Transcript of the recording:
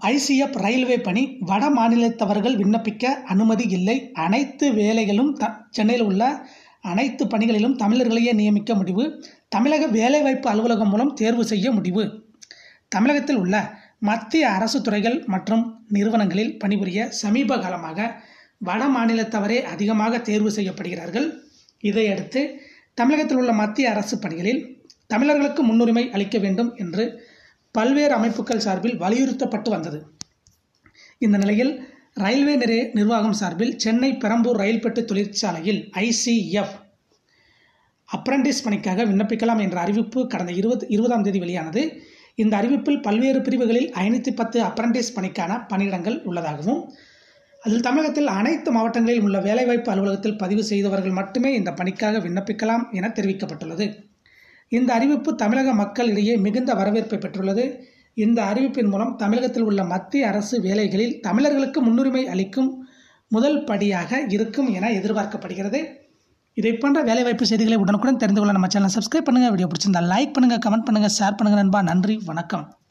ICF railway பணி வட மாநிலத்தவர்கள் விண்ணப்பிக்க அனுமதி இல்லை அனைத்து வேலைகளும் த சென்னையில் உள்ள அனைத்து பணிகளிலும் தமிழர்களையே நியமிக்க முடிவு தமிழக வேலைவாய்ப்பு அலுவலகம் மூலம் தேர்வு செய்ய முடிவு தமிழகத்தில் உள்ள மத்திய அரசு துறைகள் மற்றும் நிறுவனங்களில் பணிபுரிய சமீப காலமாக வட மாநிலத்தவரே அதிகமாக தேர்வு செய்யப்படுகிறார்கள் இதையடுத்து தமிழகத்தில் உள்ள மத்திய அரசு பணிகளில் தமிழர்களுக்கு முன்னுரிமை அளிக்க வேண்டும் என்று பல்வேறு அமைப்புகள் சார்பில் வலியுறுத்தப்பட்டு வந்தது இந்த நிலையில் ரயில்வே நிறை நிர்வாகம் சார்பில் சென்னை பெரம்பூர் ரயில் பெட்டி தொழிற்சாலையில் ஐசிஎஃப் அப்ரண்டிஸ் பணிக்காக விண்ணப்பிக்கலாம் என்ற அறிவிப்பு கடந்த இருபது இருபதாம் தேதி வெளியானது இந்த அறிவிப்பில் பல்வேறு பிரிவுகளில் ஐநூற்றி பத்து அப்ரண்டிஸ் பணிக்கான பணியிடங்கள் உள்ளதாகவும் அதில் தமிழகத்தில் அனைத்து மாவட்டங்களில் உள்ள வேலைவாய்ப்பு அலுவலகத்தில் பதிவு செய்தவர்கள் மட்டுமே இந்த பணிக்காக விண்ணப்பிக்கலாம் என தெரிவிக்கப்பட்டுள்ளது இந்த அறிவிப்பு தமிழக மக்களிடையே மிகுந்த வரவேற்பை பெற்றுள்ளது இந்த அறிவிப்பின் மூலம் தமிழகத்தில் உள்ள மத்திய அரசு வேலைகளில் தமிழர்களுக்கு முன்னுரிமை அளிக்கும் முதல் படியாக இருக்கும் என எதிர்பார்க்கப்படுகிறது இதை போன்ற வேலைவாய்ப்பு செய்திகளை உடனுக்குடன் தெரிந்து கொள்ள நம்ம சேனலை சப்ஸ்கிரைப் பண்ணுங்கள் வீடியோ பிடிச்சிருந்தா லைக் பண்ணுங்கள் கமெண்ட் பண்ணுங்கள் ஷேர் பண்ணுங்கள் நண்பா நன்றி வணக்கம்